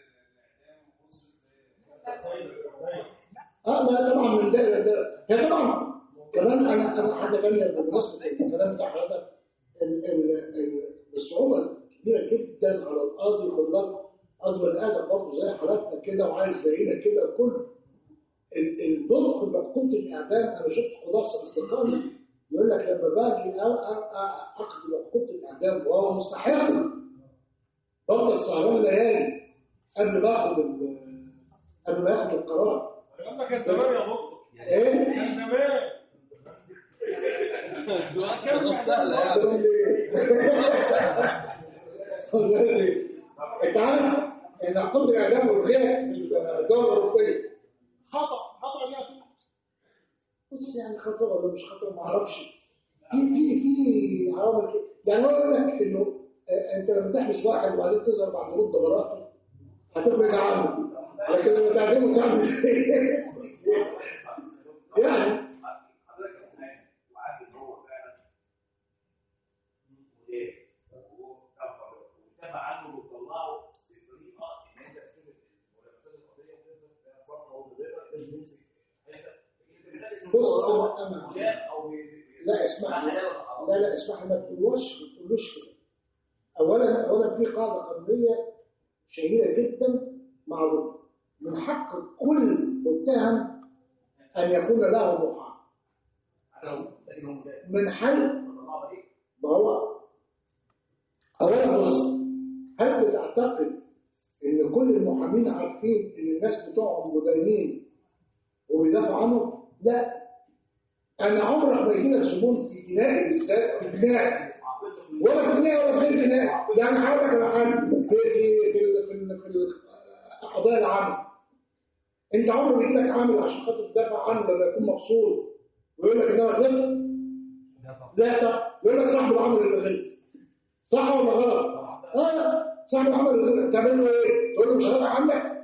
اه ما طبعا من ده ده هي طبعا كمان انا انا حاجه ثانيه بمناسبه الكلام بتاع حضرتك ال- ال- ال- الصعوبه الكبيره جدا على القاضي خد بالك قاضي بني ادم برضه زي حالاتنا كده وعايز زينا كده وكل ال- النطق بعقوبه الاعدام انا شفت قضاه اصدقائي يقول لك لما باجي أ- أ- أ- اقضي بعقوبه الاعدام وهو مستحق بفضل سهران ليالي قبل ما اخد ال- قبل ما اخد القرار الكلام ده كان زمان يا دكتور ايه كان زمان دلوقتي خلاص سهله يعني تقول لي انت عارف ان عقوبه الاعدام والغير في الدول الاوروبيه خطا خطا ليها طول بص يعني خطر ولا مش خطر ما اعرفش في في في عوامل كده يعني هو يقول لك انه آه، انت لما تحبس واحد وبعدين تظهر بعد مده براءته هتفرج عنه لكن لما تعدمه تعمل إيه؟ يعني بص انا انا لا اسمح لي لا لا اسمح لي ما تقولوش ما تقولوش كده اولا اولا في قاعده قانونيه شهيره جدا معروفه من حق كل متهم ان يكون له محامي من حل ما هو اولا بص هل بتعتقد ان كل المحامين عارفين ان الناس بتوعهم مدينين وبيدافعوا عنهم؟ لا انا عمرك ما يجي لك زبون في جنائي بالذات في جنائي ولا في جنائي ولا في غير جنائي يعني هقول لك على حاجه في في في ال- في, ال- في القضايا العامه انت عمرك يجي لك عامل عشان خاطر تدافع عنه لما يكون مفصول ويقول لك ان انا غلطت لا طب يقول لك صاحب العمل اللي غلط صح ولا غلط؟ اه صاحب العمل اللي غلط تعمل له ايه؟ تقول له مش هدافع عنك؟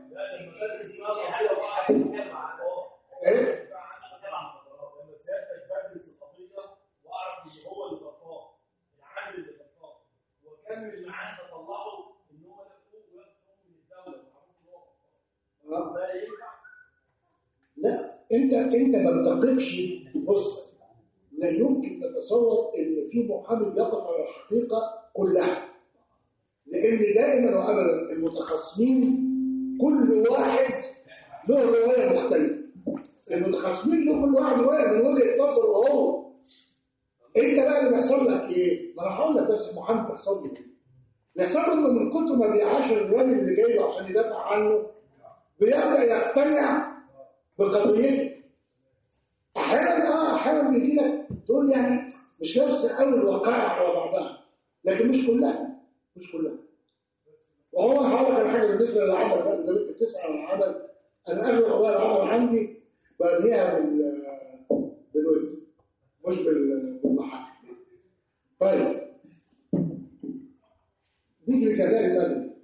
ايه؟ لما سيادتك بدرس القضيه واعرف ان هو اللي غلطان العامل اللي غلطان واكمل معاه تطلعه ان هو ده فوق وياخد من الدوله معروف ان هو غلطان آه. ده ينفع لا انت انت ما بتقفش بص لا يمكن نتصور ان في محامي بيقف على الحقيقه كلها لان دائما وابدا المتخاصمين كل واحد له روايه مختلفه المتخاصمين له كل واحد روايه من وجهه نظره هو انت بقى اللي بيحصل لك ايه؟ ما انا هقول لك بس محامي بيحصل له ايه؟ بيحصل له انه من كتر ما بيعاشر الراجل اللي جاي له عشان يدافع عنه بيبدا يقتنع بقضيته احيانا اه احيانا بيجي لك تقول يعني مش نفس قوي الوقائع على بعضها لكن مش كلها مش كلها وهو هقول لك على حاجه بالنسبه للعمل ده انت بتسال عن العمل انا اغلب قضايا العمل عندي بنيها بال بالود مش بال- بالمحاكم طيب نيجي للجزاء المدني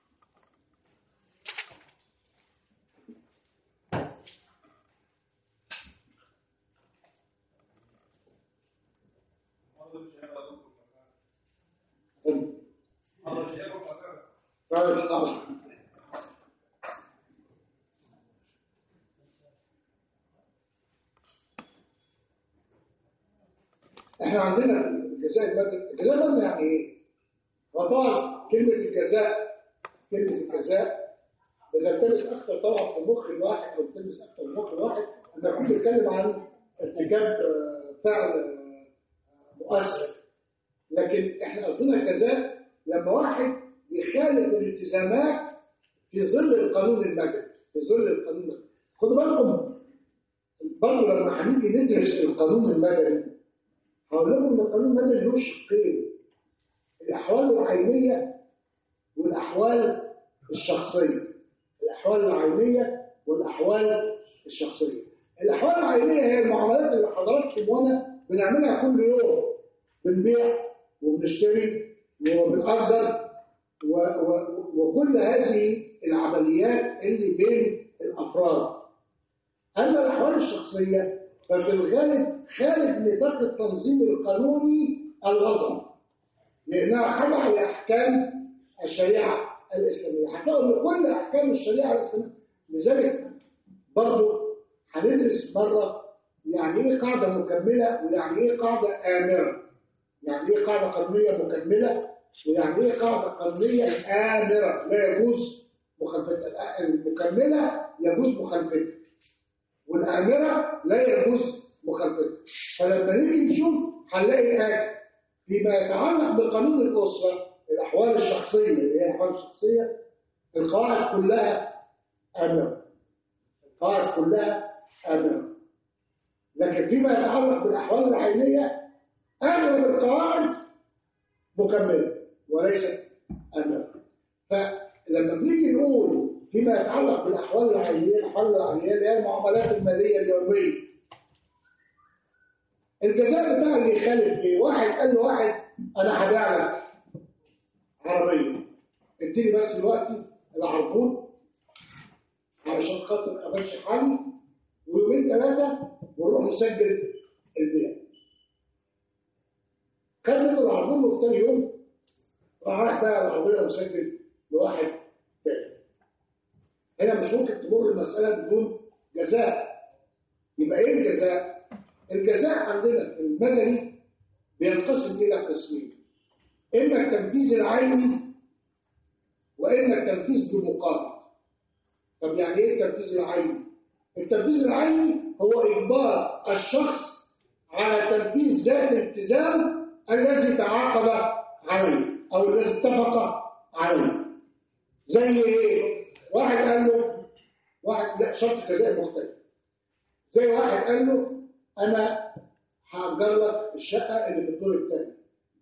طيب خلاص احنا عندنا الجزاء المدني الجزاء المدني يعني ايه؟ هو طبعا كلمة الجزاء كلمة الجزاء بتلتبس أكتر طبعا في مخ الواحد أو بتلبس أكتر في مخ الواحد لما يكون بيتكلم عن ارتكاب آه، فعل آه، مؤثر لكن احنا قصدنا الجزاء لما واحد يخالف الالتزامات في ظل القانون المدني في ظل القانون المدني خدوا بالكم برضه لما هنيجي ندرس القانون المدني هقول لكم ان القانون المدني له شقين الاحوال العينيه والاحوال الشخصيه الاحوال العينيه والاحوال الشخصيه الاحوال العينيه هي المعاملات اللي حضراتكم وانا بنعملها كل يوم بنبيع وبنشتري وبنأجر و و وكل هذه العمليات اللي بين الافراد اما الاحوال الشخصيه ففي الغالب خارج نطاق التنظيم القانوني الوضعي لانها خضع لاحكام الشريعه الاسلاميه هتلاقوا ان كل احكام الشريعه الاسلاميه لذلك برضه هندرس مره يعني ايه قاعده مكمله ويعني ايه قاعده امره يعني ايه قاعده قانونيه مكمله ويعني ايه قاعده قانونيه امره لا يجوز مخالفتها المكمله يجوز مخالفتها والامره لا يجوز مخالفتها فلما نيجي نشوف هنلاقي الاتي فيما يتعلق بقانون الاسره الاحوال الشخصيه اللي هي الاحوال الشخصيه القواعد كلها امره القواعد كلها امره لكن فيما يتعلق بالاحوال العينيه اغلب القواعد مكمله وليست امره فلما بنيجي نقول فيما يتعلق بالاحوال العينيه الاحوال العينيه اللي هي المعاملات الماليه اليوميه الجزاء بتاع اللي يخالف ايه؟ واحد قال له واحد انا هبيع لك عربيه اديني بس دلوقتي العربون علشان خاطر امشي حالي ويومين ثلاثه ونروح نسجل البيع خد منه العربون وفي تاني يوم راح رايح بقى العربيه ومسجل لواحد تاني هنا مش ممكن تمر المساله بدون جزاء يبقى ايه الجزاء؟ الجزاء عندنا في المدني بينقسم الى قسمين اما التنفيذ العيني واما التنفيذ بمقابل طب يعني ايه التنفيذ العيني التنفيذ العيني هو اجبار الشخص على تنفيذ ذات الالتزام الذي تعاقد عليه او الذي اتفق عليه زي ايه واحد قال له واحد لا شرط جزائي مختلف زي واحد قال له انا هأجر لك الشقه اللي في الدور الثاني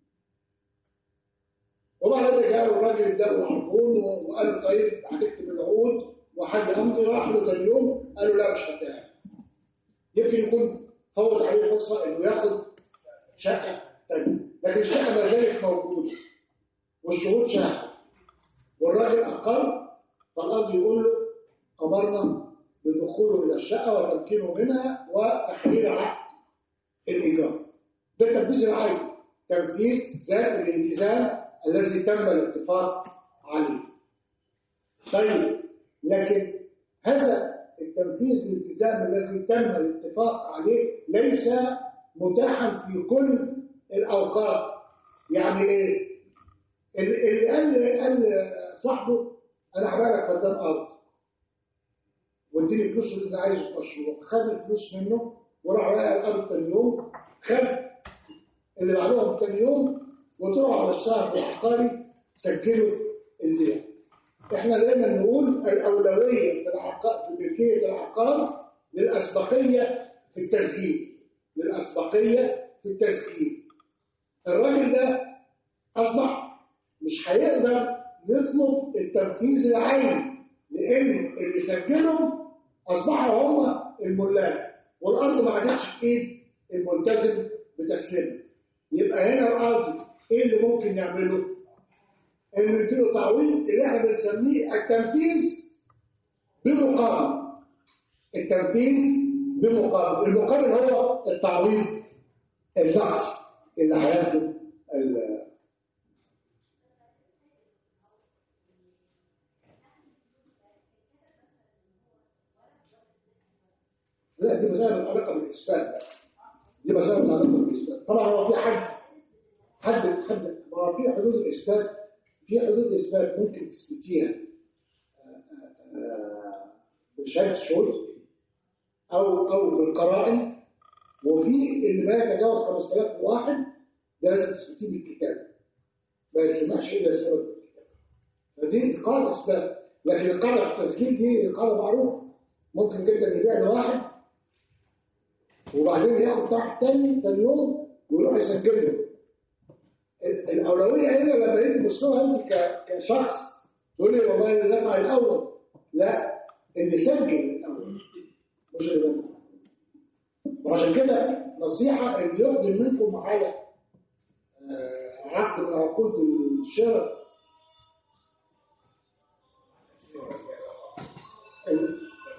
وبعدين رجع له الراجل اداله العربون وقال له طيب هتكتب العقود وحد امضي راح له تاني يوم قال له لا مش هديها يمكن يكون فوت عليه فرصه انه ياخد شقه ثانيه لكن الشقه ما زالت موجوده والشهود شاهدوا والراجل اقر فالقاضي يقول له امرنا بدخوله الى الشقه وتمكينه منها وتحرير عقد الايجار ده التنفيذ العيني تنفيذ ذات الالتزام الذي تم الاتفاق عليه طيب لكن هذا التنفيذ الالتزام الذي تم الاتفاق عليه ليس متاحا في كل الاوقات يعني ايه اللي قال قال صاحبه انا هبيع لك فدان ارض واديني فلوس اللي انت عايزه في مشروع خد الفلوس منه وراح رايح الارض تاني يوم خد اللي بعدهم تاني يوم وطلعوا على الشهر العقاري سجلوا البيع احنا دايما نقول الاولويه في العقار في ملكيه العقار للاسبقيه في التسجيل للاسبقيه في التسجيل الراجل ده اصبح مش هيقدر يطلب التنفيذ العيني لان اللي سجلهم اصبحوا هم الملاك والارض ما عادتش في ايد الملتزم بتسليمها يبقى هنا القاضي ايه اللي ممكن يعمله؟ انه يديله تعويض اللي احنا بنسميه التنفيذ بمقابل التنفيذ بمقابل المقابل هو التعويض النقدي اللي هياخده ال- لا دي مسائل متعلقه بالاثبات بقى. دي مسائل متعلقه بالاثبات طبعا هو في حد حد حد ما هو في حدود الاثبات في حدود اثبات ممكن تثبتيها آه، آه، آه، بشهاده شهود او او بالقرائن وفي اللي ما يتجاوز 5001 ده لازم تثبتيه بالكتاب ما يسمعش الا سبب الكتاب فدي قاعده اثبات لكن القاعده في التسجيل دي قاعده معروفه ممكن جدا يبيع لواحد وبعدين ياخد بتاع واحد تاني تاني يوم ويروح يسجل له ال- الاولويه هنا لما انت تبص لها انت ك- كشخص تقول لي والله اللي دفع الاول لا اللي سجل الاول مش اللي دفع وعشان كده نصيحه اللي يقدم منكم على آه، عقد من عقود الشراء ال-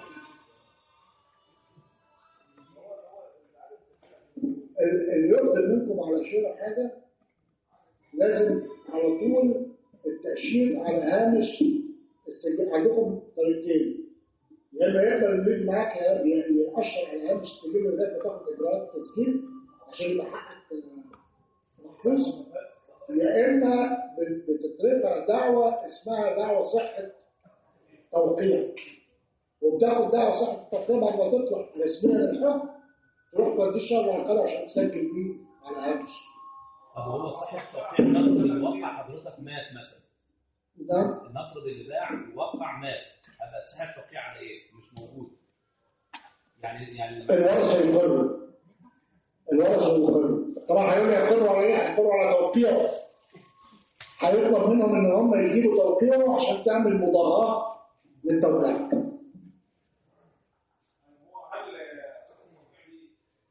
ال- اللي يقدم منكم على شراء حاجه لازم على طول التأشير على هامش السجل عندكم طريقتين يا اما يقبل المريض معاك يا- يا- يأشر على هامش السجل لغايه ما تاخد اجراءات تسجيل عشان يبقى حقك آه، محفوظ يا اما بت- بتترفع دعوه اسمها دعوه صحه توقيع وبتاخد دعوه صحه التوقيع بعد ما تطلع رسميا الحكم تروح توديه الشهر العقاري عشان تسجل بيه على هامش طب هو صحيح التوقيع نفرض اللي وقع حضرتك مات مثلا نعم نفرض اللي باع ووقع مات هبقى تصحيح التوقيع على ايه؟ مش موجود يعني يعني لما الورثه يقروا الورثه يقروا طبعا هيقولوا يقروا على ايه؟ هيقروا على توقيعه هيطلب منهم ان هم يجيبوا توقيعه عشان تعمل مضاهاه للتوقيع هو هل الموضوع دي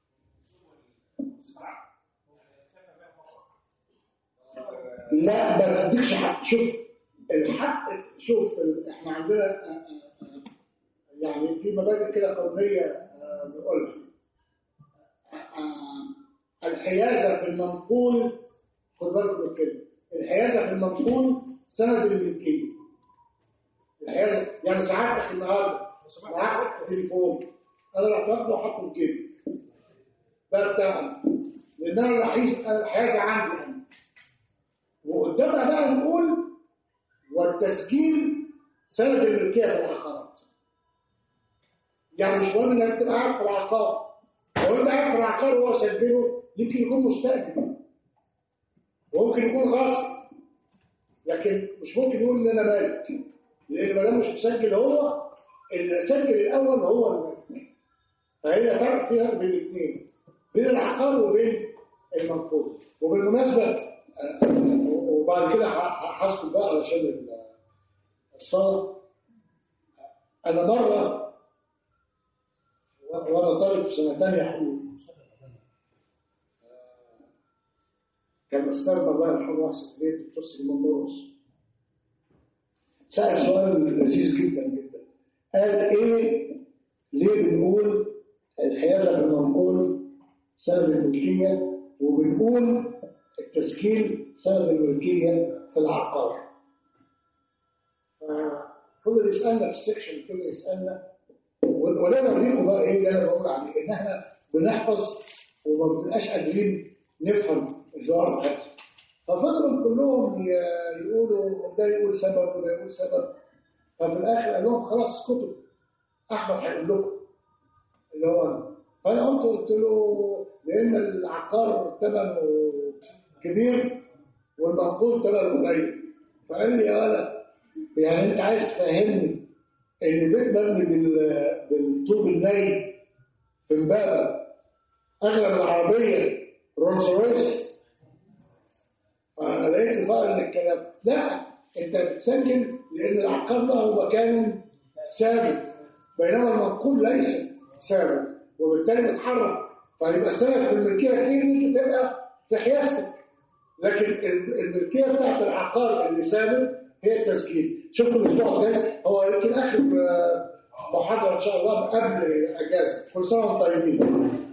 صعب كيف بين فقط لا ما تديكش حق شوف الحق شوف ال- احنا عندنا آه، آه، آه، يعني في مبادئ كده قانونيه آه، بنقولها آه، آه، الحيازه في المنقول خد بالك من الكلمه الحيازه في المنقول سند الملكيه الحيازه يعني سعادتك النهارده معاك تليفون انا رحت واخده وحطه في جيبي ده بتاعي لان انا الحيز- أنا الحيازه عندي انا وقدامها بقى نقول والتسجيل سند الملكيه في العقارات يعني مش مهم انك تبقى عارف في العقار لو انت عارف في العقار وهو سجله يمكن يكون مستأجر وممكن يكون غاصب لكن مش ممكن يقول ان انا مالك لان ما دام مش مسجل هو اللي سجل الاول هو المالك فهي فرق فيها بين الاثنين بين العقار وبين المنقول وبالمناسبه آه، آه، وبعد كده ه- ه- هسكت بقى علشان ال- الصلاه انا مره و- وانا طالب في سنه ثانيه حقوق كان استاذ الله يرحمه واحسن اليه الدكتور سليمان مرقص سال سؤال لذيذ جدا جدا قال ايه ليه بنقول الحيازه في المنقول سند الملكيه وبنقول التسجيل سند الملكيه في العقار ففضل يسالنا في السكشن كده يسالنا ولا نوريكم بقى ايه اللي انا بقول عليه ان احنا بنحفظ وما بنبقاش قادرين نفهم الظواهر بتاعتها ففضلوا كلهم ي- يقولوا ده يقول سبب وده يقول سبب ففي الاخر قال لهم خلاص اسكتوا احمد هيقول لكم اللي هو انا فانا قمت قلت له لان العقار ثمنه كبير والمنقول ثمنه قليل فقال لي يا ولد يعني انت عايز تفهمني ان بيت مبني بال- بالطوب الني في امبابه اغلى من العربيه رولز رويس فانا لقيت بقى ان الكلام لا انت بتسجل لان العقار له مكان ثابت بينما المنقول ليس ثابت وبالتالي بيتحرك فيبقى السبب في الملكيه كتير ان انت تبقى في حيازتك لكن ال- الملكيه بتاعت العقار اللي ثابت هي التسجيل شوفوا الاسبوع الجاي هو يمكن اخر آه، محاضره ان شاء الله قبل اجازه كل سنه وانتم طيبين